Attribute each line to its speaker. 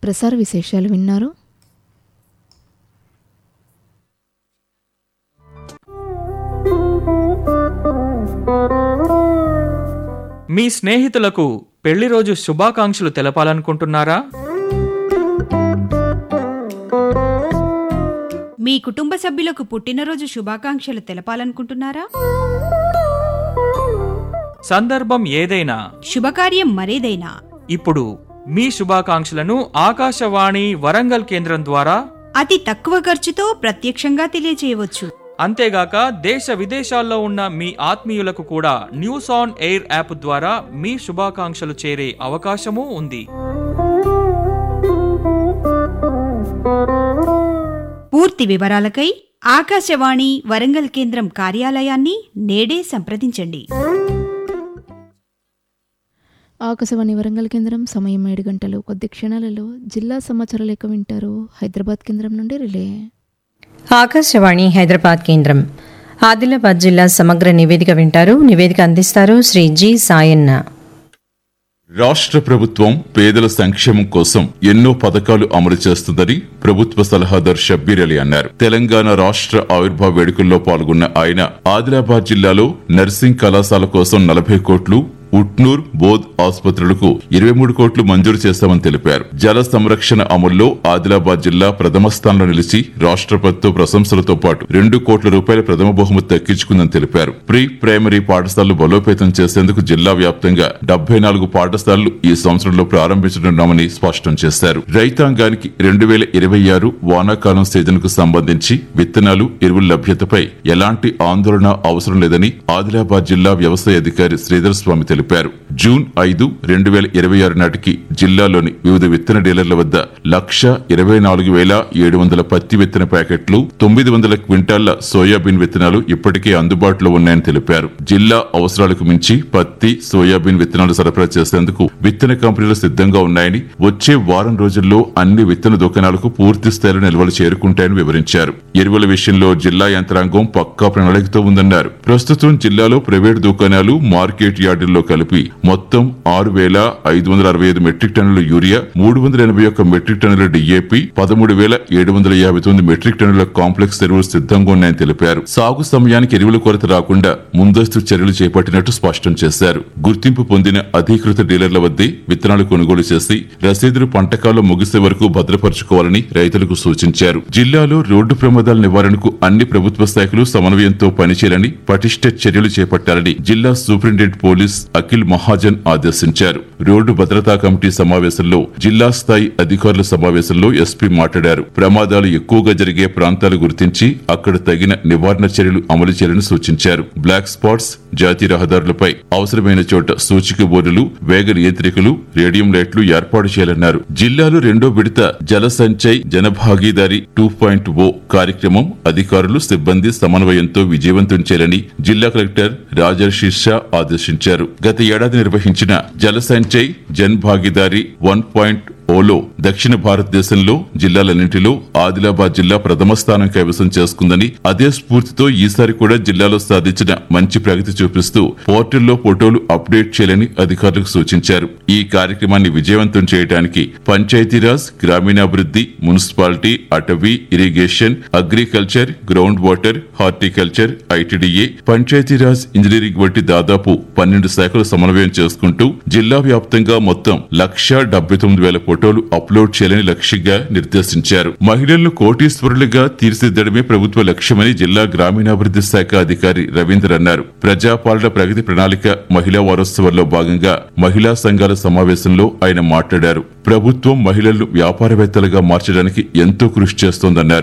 Speaker 1: ప్రసార విశేషాలు విన్నారు
Speaker 2: మీ స్నేహితులకు పెళ్లి రోజు శుభాకాంక్షలు తెలపాలనుకుంటున్నారా
Speaker 3: మీ కుటుంబ సభ్యులకు పుట్టినరోజు శుభాకాంక్షలు తెలపాలనుకుంటున్నారా
Speaker 2: సందర్భం ఏదైనా
Speaker 3: శుభకార్యం మరేదైనా
Speaker 2: ఇప్పుడు మీ శుభాకాంక్షలను ఆకాశవాణి వరంగల్ కేంద్రం ద్వారా
Speaker 3: అతి తక్కువ ఖర్చుతో ప్రత్యక్షంగా తెలియజేయవచ్చు
Speaker 2: అంతేగాక దేశ విదేశాల్లో ఉన్న మీ ఆత్మీయులకు కూడా న్యూస్ ఆన్ ఎయిర్ యాప్ ద్వారా మీ శుభాకాంక్షలు చేరే అవకాశమూ ఉంది
Speaker 3: పూర్తి వివరాలకై ఆకాశవాణి వరంగల్ కేంద్రం కార్యాలయాన్ని నేడే సంప్రదించండి
Speaker 1: ఆకాశవాణి వరంగల్ కేంద్రం సమయం ఏడు గంటలు కొద్ది క్షణాలలో జిల్లా సమాచార లేఖ వింటారు హైదరాబాద్ కేంద్రం నుండి రిలే
Speaker 4: ఆకాశవాణి హైదరాబాద్ కేంద్రం ఆదిలాబాద్ జిల్లా సమగ్ర నివేదిక వింటారు నివేదిక అందిస్తారు శ్రీ జి సాయన్న
Speaker 5: రాష్ట్ర ప్రభుత్వం పేదల సంక్షేమం కోసం ఎన్నో పథకాలు అమలు చేస్తుందని ప్రభుత్వ సలహాదారు షబ్బీర్ అలీ అన్నారు తెలంగాణ రాష్ట్ర ఆవిర్భావ వేడుకల్లో పాల్గొన్న ఆయన ఆదిలాబాద్ జిల్లాలో నర్సింగ్ కళాశాల కోసం నలభై కోట్లు ఉట్నూర్ బోధ్ ఆసుపత్రులకు ఇరవై మూడు కోట్లు మంజూరు చేశామని తెలిపారు జల సంరక్షణ అమల్లో ఆదిలాబాద్ జిల్లా ప్రథమ స్థానంలో నిలిచి రాష్ట్రపతితో ప్రశంసలతో పాటు రెండు కోట్ల రూపాయల ప్రథమ బహుమతి దక్కించుకుందని తెలిపారు ప్రీ ప్రైమరీ పాఠశాలలు బలోపేతం చేసేందుకు జిల్లా వ్యాప్తంగా డెబ్బై నాలుగు పాఠశాలలు ఈ సంవత్సరంలో ప్రారంభించనున్నామని స్పష్టం చేశారు రైతాంగానికి రెండు వేల ఇరవై ఆరు వానాకాలం సీజన్ కు సంబంధించి విత్తనాలు ఎరువుల లభ్యతపై ఎలాంటి ఆందోళన అవసరం లేదని ఆదిలాబాద్ జిల్లా వ్యవసాయ అధికారి శ్రీధర్ స్వామి తెలిపారు జూన్ ఐదు రెండు వేల ఇరవై ఆరు నాటికి జిల్లాలోని వివిధ విత్తన డీలర్ల వద్ద లక్ష ఇరవై నాలుగు వేల ఏడు వందల పత్తి విత్తన ప్యాకెట్లు తొమ్మిది వందల క్వింటాళ్ల సోయాబీన్ విత్తనాలు ఇప్పటికే అందుబాటులో ఉన్నాయని తెలిపారు జిల్లా అవసరాలకు మించి పత్తి సోయాబీన్ విత్తనాలు సరఫరా చేసేందుకు విత్తన కంపెనీలు సిద్ధంగా ఉన్నాయని వచ్చే వారం రోజుల్లో అన్ని విత్తన దుకాణాలకు పూర్తి స్థాయిలో నిల్వలు చేరుకుంటాయని వివరించారు ఎరువుల విషయంలో జిల్లా యంత్రాంగం పక్కా ప్రణాళికతో ఉందన్నారు ప్రస్తుతం జిల్లాలో ప్రైవేట్ దుకాణాలు మార్కెట్ యార్డుల్లో కలిపి మొత్తం ఆరు వేల ఐదు వందల అరవై ఐదు మెట్రిక్ టన్నుల యూరియా మూడు వందల ఎనభై ఒక్క మెట్రిక్ టన్నుల డిఏపి పదమూడు వేల ఏడు వందల యాభై తొమ్మిది మెట్రిక్ టన్నుల కాంప్లెక్స్ ఎరువులు సిద్ధంగా ఉన్నాయని తెలిపారు సాగు సమయానికి ఎరువుల కొరత రాకుండా ముందస్తు చర్యలు చేపట్టినట్టు స్పష్టం చేశారు గుర్తింపు పొందిన అధీకృత డీలర్ల వద్దే విత్తనాలు కొనుగోలు చేసి రసీదులు పంటకాలం ముగిసే వరకు భద్రపరచుకోవాలని రైతులకు సూచించారు జిల్లాలో రోడ్డు ప్రమాదాల నివారణకు అన్ని ప్రభుత్వ శాఖలు సమన్వయంతో పనిచేయాలని పటిష్ట చర్యలు చేపట్టాలని జిల్లా సూపరింటెండెంట్ పోలీస్ అఖిల్ మహాజన్ ఆదేశించారు రోడ్డు భద్రతా కమిటీ సమావేశంలో జిల్లా స్థాయి అధికారుల సమావేశంలో ఎస్పీ మాట్లాడారు ప్రమాదాలు ఎక్కువగా జరిగే ప్రాంతాలు గుర్తించి అక్కడ తగిన నివారణ చర్యలు అమలు చేయాలని సూచించారు బ్లాక్ స్పాట్స్ జాతీయ రహదారులపై అవసరమైన చోట సూచిక బోర్డులు వేగ నియంత్రికలు రేడియం లైట్లు ఏర్పాటు చేయాలన్నారు జిల్లాలో రెండో విడత Jal Sanchay Janbhagidari two point O కార్యక్రమం అధికారులు సిబ్బంది సమన్వయంతో విజయవంతం చేయాలని జిల్లా కలెక్టర్ రాజర్షి షా ఆదేశించారు గత ఏడాది నిర్వహించిన జల సంచయ్ జన్ భాగీదారి వన్ పాయింట్ ఓలో దక్షిణ భారతదేశంలో జిల్లాలన్నింటిలో ఆదిలాబాద్ జిల్లా ప్రథమ స్థానం కైవసం చేసుకుందని అదే స్ఫూర్తితో ఈసారి కూడా జిల్లాలో సాధించిన మంచి ప్రగతి చూపిస్తూ పోర్టల్లో ఫోటోలు అప్డేట్ చేయాలని అధికారులకు సూచించారు ఈ కార్యక్రమాన్ని విజయవంతం చేయడానికి పంచాయతీరాజ్ గ్రామీణాభివృద్ధి మున్సిపాలిటీ అటవీ irrigation agriculture ground water horticulture ITDA Panchayati Raj engineering వంటి దాదాపు పన్నెండు శాఖలు సమన్వయం చేసుకుంటూ జిల్లా వ్యాప్తంగా మొత్తం లక్ష డెబ్బై తొమ్మిది వేల ఫోటోలు అప్లోడ్ చేయాలని లక్ష్యంగా నిర్దేశించారు మహిళలను కోటీశ్వరులుగా తీర్చిదిద్దడమే ప్రభుత్వ లక్ష్యమని జిల్లా గ్రామీణాభివృద్ధి శాఖ అధికారి రవీందర్ అన్నారు ప్రజాపాలన ప్రగతి ప్రణాళిక మహిళా వారోత్సవాల్లో భాగంగా మహిళా సంఘాల సమావేశంలో ఆయన మాట్లాడారు ప్రభుత్వం మహిళలను వ్యాపారవేత్తలుగా మార్చడానికి ఎంతో కృషి చేస్తోందన్నారు